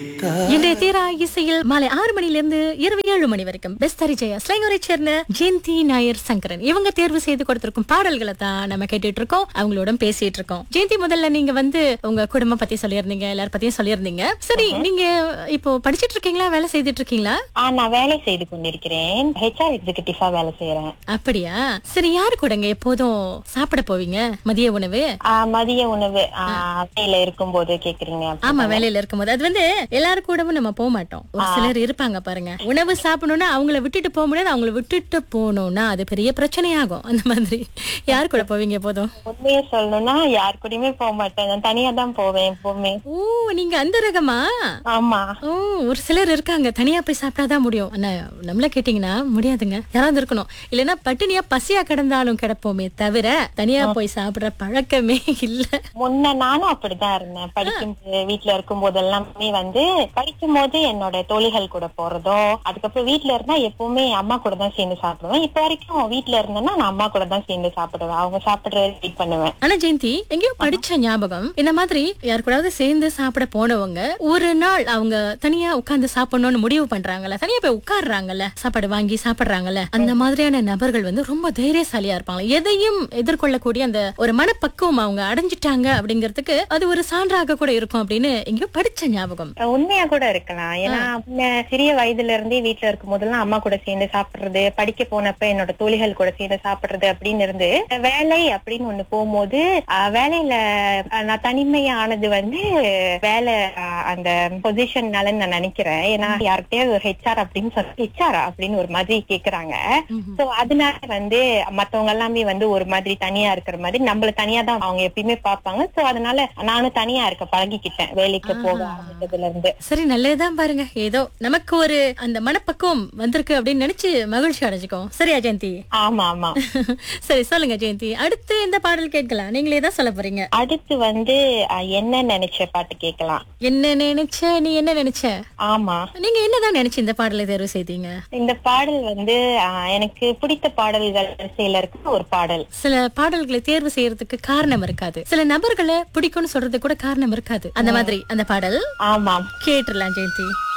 இன்றைய தீரா இசையில் மாலை ஆறு மணில இருந்து இரவு ஏழு மணி வரைக்கும் பெஸ்தரி ஜெயா ஸ்லைங்கரை சேர்ந்த ஜெயந்தி நாயர் சங்கரன் இவங்க தேர்வு செய்து கொடுத்திருக்கும் பாடல்களை தான் நம்ம கேட்டுட்டு இருக்கோம் அவங்களோட பேசிட்டு இருக்கோம் ஜெயந்தி முதல்ல நீங்க வந்து உங்க குடும்பம் பத்தி சொல்லியிருந்தீங்க எல்லார பத்தியும் சொல்லியிருந்தீங்க சரி நீங்க இப்போ படிச்சிட்டு இருக்கீங்களா வேலை செய்துட்டு இருக்கீங்களா ஆ நான் வேலை செய்து கொண்டிருக்கிறேன் ஹெச்ஆர் எக்ஸிகூட்டிவா வேலை செய்யறேன் அப்படியா சரி யாரு கூடங்க எப்போதும் சாப்பிட போவீங்க மதிய உணவு ஆ, மதிய உணவு ஆ, வேலையில இருக்கும்போது கேக்குறீங்க ஆமா வேலையில இருக்கும்போது அது வந்து எல்லாரும் கூடவும் நம்ம போக மாட்டோம் ஒரு சிலர் இருப்பாங்க பாருங்க உணவு சாப்பிடணும்னா அவங்கள விட்டுட்டு போக முடியாது அவங்கள விட்டுட்டு போகணும்னா அது பெரிய பிரச்சனையாகும் அந்த மாதிரி யார் கூட போவீங்க போதும் உண்மையை சொல்லணும்னா யார் கூடயுமே போக மாட்டேன் நான் தனியா தான் போவேன் எப்பவுமே ஓ நீங்க அந்த ரகமா ஆமா ஓ ஒரு சிலர் இருக்காங்க தனியா போய் சாப்பிட்டாதான் முடியும் ஆனா நம்மள கேட்டீங்கன்னா முடியாதுங்க யாராவது இருக்கணும் இல்லைன்னா பட்டினியா பசியா கிடந்தாலும் கிடப்போமே தவிர தனியா போய் சாப்பிடுற பழக்கமே இல்ல முன்ன நானும் அப்படிதான் இருந்தேன் படிக்கும் வீட்டுல இருக்கும் போது எல்லாமே வந்து படிக்கும் போது என்னோட தோழிகள் கூட போறதோ அதுக்கப்புறம் வீட்டுல இருந்தா எப்பவுமே அம்மா கூட தான் சேர்ந்து சாப்பிடுவேன் இப்ப வரைக்கும் வீட்டுல இருந்தேன்னா நான் அம்மா கூட தான் சேர்ந்து சாப்பிடுவேன் அவங்க சாப்பிடுறது வெயிட் பண்ணுவேன் ஆனா ஜெயந்தி எங்கேயோ படிச்ச ஞாபகம் இந்த மாதிரி யார் கூடயாவது சேர்ந்து சாப்பிட போனவங்க ஒரு நாள் அவங்க தனியா உட்கார்ந்து சாப்பிடணும்னு முடிவு பண்றாங்கல்ல தனியா போய் உட்கார்றாங்கல்ல சாப்பாடு வாங்கி சாப்பிடுறாங்கல்ல அந்த மாதிரியான நபர்கள் வந்து ரொம்ப தைரியசாலியா இருப்பாங்க எதையும் எதிர்கொள்ளக்கூடிய அந்த ஒரு மனப்பக்குவம் அவங்க அடைஞ்சிட்டாங்க அப்படிங்கிறதுக்கு அது ஒரு சான்றாக கூட இருக்கும் அப்படின்னு எங்கேயோ படிச்ச ஞாபகம் உண்மையா கூட இருக்கலாம் ஏன்னா முன்ன சிறிய வயதுல இருந்தே வீட்டுல இருக்கும் போதெல்லாம் அம்மா கூட சேர்ந்து சாப்பிடுறது படிக்க போனப்ப என்னோட தோழிகள் கூட சேர்ந்து சாப்பிடுறது அப்படின்னு இருந்து வேலை அப்படின்னு ஒண்ணு போகும்போது ஆஹ், வேலையில ஆஹ், நான் தனிமையானது வந்து வேலை ஆஹ், அந்த பொசிஷன்னால நான் நினைக்கிறேன் ஏன்னா யார்கிட்டயாவது ஒரு ஹெச்ஆர் அப்படின்னு சொல்லி ஹெச்ஆர் அப்படின்னு ஒரு மாதிரி கேக்குறாங்க சோ அதனால வந்து மத்தவங்க எல்லாமே வந்து ஒரு மாதிரி தனியா இருக்கிற மாதிரி நம்மள தனியா தான் அவங்க எப்பயுமே பார்ப்பாங்க சோ அதனால நானும் தனியா இருக்க பழகிக்கிட்டேன் வேலைக்கு போக ஆரம்பிச்சதுல இருந்து சரி நல்லதுதான் பாருங்க ஏதோ நமக்கு ஒரு அந்த மனப்பக்குவம் வந்திருக்கு அப்படின்னு நினைச்சு மகிழ்ச்சி அடைஞ்சுக்கோ சரியா ஜெயந்தி ஆமா ஆமா சரி சொல்லுங்க ஜெயந்தி அடுத்து எந்த பாடல் கேட்கலாம் நீங்களே தான் சொல்ல போறீங்க அடுத்து வந்து அஹ், என்ன நினைச்ச பாட்டு கேட்கலாம் என்ன நினைச்ச நீ என்ன நினைச்ச ஆமா நீங்க என்னதான் நினைச்சு இந்த பாடலை தேர்வு செய்தீங்க இந்த பாடல் வந்து அஹ், எனக்கு பிடித்த பாடல்கள் வரிசையில இருக்க ஒரு பாடல் சில பாடல்களை தேர்வு செய்யறதுக்கு காரணம் இருக்காது சில நபர்களை பிடிக்கும்னு சொல்றது கூட காரணம் இருக்காது அந்த மாதிரி அந்த பாடல் ஆமாம் கேட்டுடலாம் ஜெயந்தி